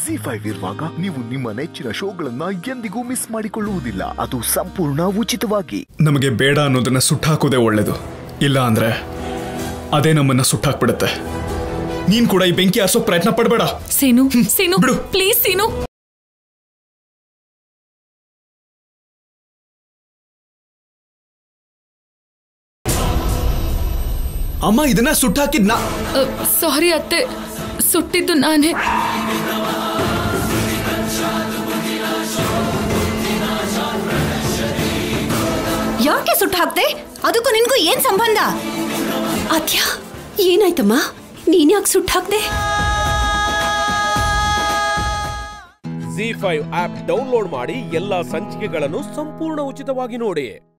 G five ಇರುವಾಗ ನೀವು ನಿಮ್ಮ ನೆಚ್ಚಿನ ಶೋಗಳನ್ನ ಎಂದಿಗೂ ಮಿಸ್ ಮಾಡಿಕೊಳ್ಳುವುದಿಲ್ಲ ಅದು ಸಂಪೂರ್ಣ ಉಚಿತವಾಗಿ ನಮಗೆ ಬೇಡ ಅನ್ನೋದನ್ನ ಸುಟ್ಟಾಕೋದೇ ಒಳ್ಳೇದು ಇಲ್ಲ ಅಂದ್ರೆ ಅದೇ ನಮ್ಮನ್ನ ಸುಟ್ಟಾಕ್ಬಿಡುತ್ತೆ ನೀನ್ ಕೂಡ ಈ ಬೆಂಕಿ ಆರ್ಸೋಕ್ ಪ್ರಯತ್ನ ಪಡ್ಬೇಡ ಸೀನು ಸೀನು ಬಿಡು. ಪ್ಲೀಸ್ ಸೀನು ಅಮ್ಮ ಇದನ್ನ ಸುಟ್ಟಾಕಿದ್ ನಾ ಸಾರಿ ಅತ್ತೆ ಸುಟ್ಟಿದ್ದು ನಾನೇ ಯಾಕೆ ಸುಟ್ಟು ಹಾಕ್ದೆ ಅದಕ್ಕೂ ನಿನ್ಗೂ ಏನ್ ಸಂಬಂಧ ಅತ್ಯಾ ಏನಾಯ್ತಮ್ಮ ನೀನ್ ಯಾಕೆ ಸುಟ್ಟು ಹಾಕ್ದೆ ಜಿ ಫೈವ್ ಆಪ್ ಡೌನ್ಲೋಡ್ ಮಾಡಿ ಎಲ್ಲಾ ಸಂಚಿಕೆಗಳನ್ನು ಸಂಪೂರ್ಣ ಉಚಿತವಾಗಿ ನೋಡಿ